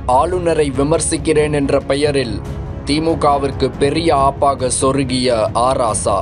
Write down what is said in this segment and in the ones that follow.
ஆளுநரை விமர்சிக்கிறேன் என்ற பெயரில் திமுகவிற்கு பெரிய ஆப்பாக சொருகிய ஆராசா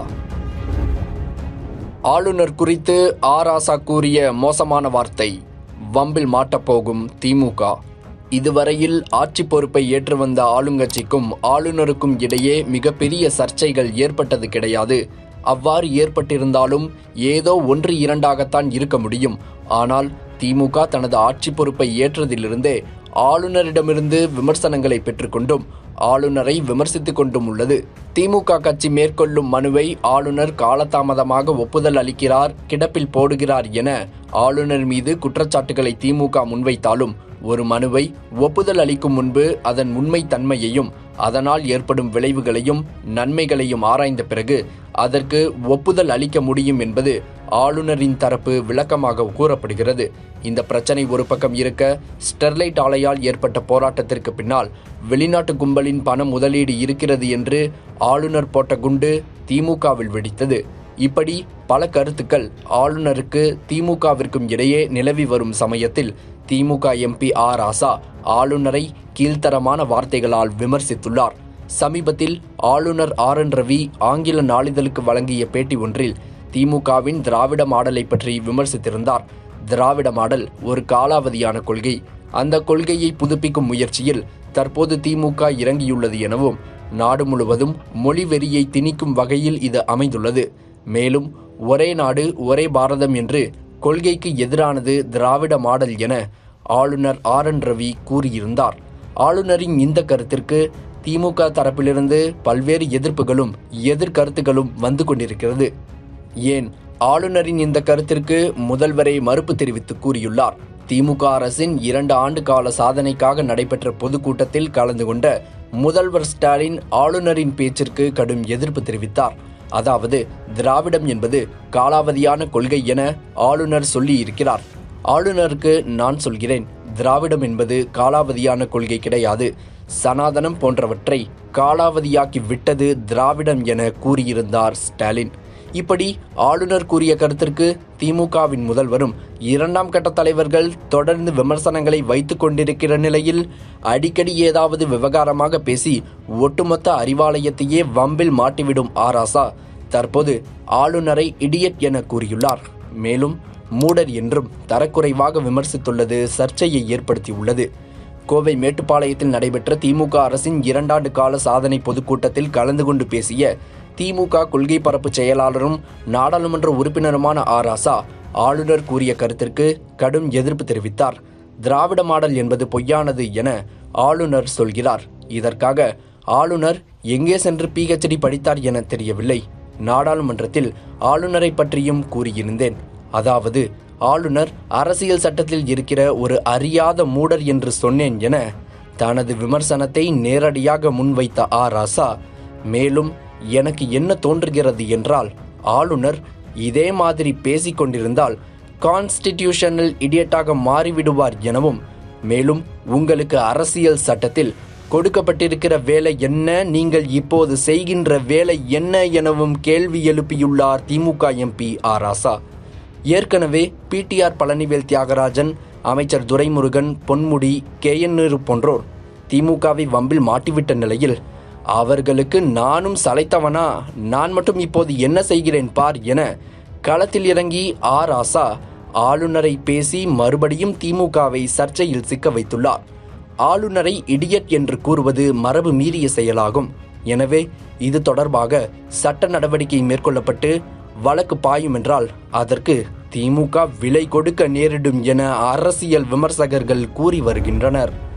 ஆளுநர் குறித்து ஆராசா கூறிய மோசமான வார்த்தை வம்பில் மாட்டப்போகும் திமுக இதுவரையில் ஆட்சி பொறுப்பை ஏற்று வந்த ஆளுங்கட்சிக்கும் ஆளுநருக்கும் இடையே மிகப்பெரிய சர்ச்சைகள் ஏற்பட்டது கிடையாது அவ்வாறு ஏற்பட்டிருந்தாலும் ஏதோ ஒன்று இரண்டாகத்தான் இருக்க முடியும் ஆனால் திமுக தனது ஆட்சி பொறுப்பை ஏற்றதிலிருந்தே ஆளுநரிடமிருந்து விமர்சனங்களை பெற்றுக்கொண்டும் ஆளுநரை விமர்சித்துக் கொண்டும் உள்ளது திமுக கட்சி மேற்கொள்ளும் மனுவை ஆளுநர் காலதாமதமாக ஒப்புதல் அளிக்கிறார் கிடப்பில் போடுகிறார் என ஆளுநர் மீது குற்றச்சாட்டுகளை திமுக முன்வைத்தாலும் ஒரு மனுவை ஒப்புதல் அளிக்கும் முன்பு அதன் உண்மை தன்மையையும் அதனால் ஏற்படும் விளைவுகளையும் நன்மைகளையும் ஆராய்ந்த பிறகு அதற்கு ஒப்புதல் அளிக்க முடியும் என்பது ஆளுநரின் தரப்பு விளக்கமாக கூறப்படுகிறது இந்த பிரச்சனை ஒரு பக்கம் இருக்க ஸ்டெர்லைட் ஆலையால் ஏற்பட்ட போராட்டத்திற்கு பின்னால் வெளிநாட்டு கும்பலின் பண முதலீடு இருக்கிறது என்று ஆளுநர் போட்ட குண்டு திமுகவில் வெடித்தது இப்படி பல கருத்துக்கள் ஆளுநருக்கு திமுகவிற்கும் இடையே நிலவி வரும் சமயத்தில் திமுக எம்பி ஆர் ஆசா ஆளுநரை கீழ்த்தரமான வார்த்தைகளால் விமர்சித்துள்ளார் சமீபத்தில் ஆளுநர் ஆர் என் ரவி ஆங்கில நாளிதழுக்கு வழங்கிய பேட்டி ஒன்றில் திமுகவின் திராவிட மாடலை பற்றி விமர்சித்திருந்தார் திராவிட மாடல் ஒரு காலாவதியான கொள்கை அந்த கொள்கையை புதுப்பிக்கும் முயற்சியில் தற்போது திமுக இறங்கியுள்ளது எனவும் நாடு முழுவதும் மொழி வெறியை திணிக்கும் வகையில் இது அமைந்துள்ளது மேலும் ஒரே நாடு ஒரே பாரதம் என்று கொள்கைக்கு எதிரானது திராவிட மாடல் என ஆளுநர் ஆர் என் ரவி கூறியிருந்தார் ஆளுநரின் இந்த கருத்திற்கு திமுக தரப்பிலிருந்து பல்வேறு எதிர்ப்புகளும் எதிர்கருத்துகளும் வந்து கொண்டிருக்கிறது ஏன் ஆளுநரின் இந்த கருத்திற்கு முதல்வரை மறுப்பு தெரிவித்து கூறியுள்ளார் திமுக அரசின் இரண்டு ஆண்டு கால சாதனைக்காக நடைபெற்ற பொதுக்கூட்டத்தில் கலந்து கொண்ட முதல்வர் ஸ்டாலின் ஆளுநரின் பேச்சிற்கு கடும் எதிர்ப்பு தெரிவித்தார் அதாவது திராவிடம் என்பது காலாவதியான கொள்கை என ஆளுநர் சொல்லி இருக்கிறார் ஆளுநருக்கு நான் சொல்கிறேன் திராவிடம் என்பது காலாவதியான கொள்கை கிடையாது சனாதனம் போன்றவற்றை காலாவதியாக்கி விட்டது திராவிடம் என கூறியிருந்தார் ஸ்டாலின் இப்படி ஆளுநர் கூறிய கருத்திற்கு திமுகவின் முதல்வரும் இரண்டாம் கட்ட தலைவர்கள் தொடர்ந்து விமர்சனங்களை வைத்துக் கொண்டிருக்கிற நிலையில் அடிக்கடி ஏதாவது விவகாரமாக பேசி ஒட்டுமொத்த அறிவாலயத்தையே வம்பில் மாட்டிவிடும் ஆராசா தற்போது ஆளுநரை இடியட் என கூறியுள்ளார் மேலும் மூடர் என்றும் தரக்குறைவாக விமர்சித்துள்ளது சர்ச்சையை ஏற்படுத்தியுள்ளது கோவை மேட்டுப்பாளையத்தில் நடைபெற்ற திமுக அரசின் இரண்டாண்டு கால சாதனை பொதுக்கூட்டத்தில் கலந்து கொண்டு பேசிய திமுக கொள்கை பரப்பு செயலாளரும் நாடாளுமன்ற உறுப்பினருமான ஆர் ஆசா ஆளுநர் கூறிய கருத்திற்கு கடும் எதிர்ப்பு தெரிவித்தார் திராவிட மாடல் என்பது பொய்யானது என ஆளுநர் சொல்கிறார் இதற்காக ஆளுநர் எங்கே சென்று பிஹெச்டி படித்தார் என தெரியவில்லை நாடாளுமன்றத்தில் ஆளுநரை பற்றியும் கூறியிருந்தேன் அதாவது ஆளுநர் அரசியல் சட்டத்தில் இருக்கிற ஒரு அறியாத மூடர் என்று சொன்னேன் என தனது விமர்சனத்தை நேரடியாக முன்வைத்த ஆ ராசா மேலும் எனக்கு என்ன தோன்றுகிறது என்றால் ஆளுநர் இதே மாதிரி பேசிக் கொண்டிருந்தால் கான்ஸ்டிடியூஷனல் இடியட்டாக மாறிவிடுவார் எனவும் மேலும் உங்களுக்கு அரசியல் சட்டத்தில் கொடுக்கப்பட்டிருக்கிற வேலை என்ன நீங்கள் இப்போது செய்கின்ற வேலை என்ன எனவும் கேள்வி எழுப்பியுள்ளார் திமுக எம்பி ஆர் ராசா ஏற்கனவே பிடிஆர் பழனிவேல் தியாகராஜன் அமைச்சர் துரைமுருகன் பொன்முடி கே என் நேரு போன்றோர் திமுகவை வம்பில் மாட்டிவிட்ட நிலையில் அவர்களுக்கு நானும் சளைத்தவனா நான் மட்டும் இப்போது என்ன செய்கிறேன் பார் என களத்தில் இறங்கி ஆர் ஆசா ஆளுநரை பேசி மறுபடியும் திமுகவை சர்ச்சையில் சிக்க வைத்துள்ளார் ஆளுநரை இடியட் என்று கூறுவது மரபு மீறிய செயலாகும் எனவே இது தொடர்பாக சட்ட நடவடிக்கை மேற்கொள்ளப்பட்டு வழக்கு பாயும் என்றால் அதற்கு திமுக விலை கொடுக்க நேரிடும் என அரசியல் விமர்சகர்கள் கூறி வருகின்றனர்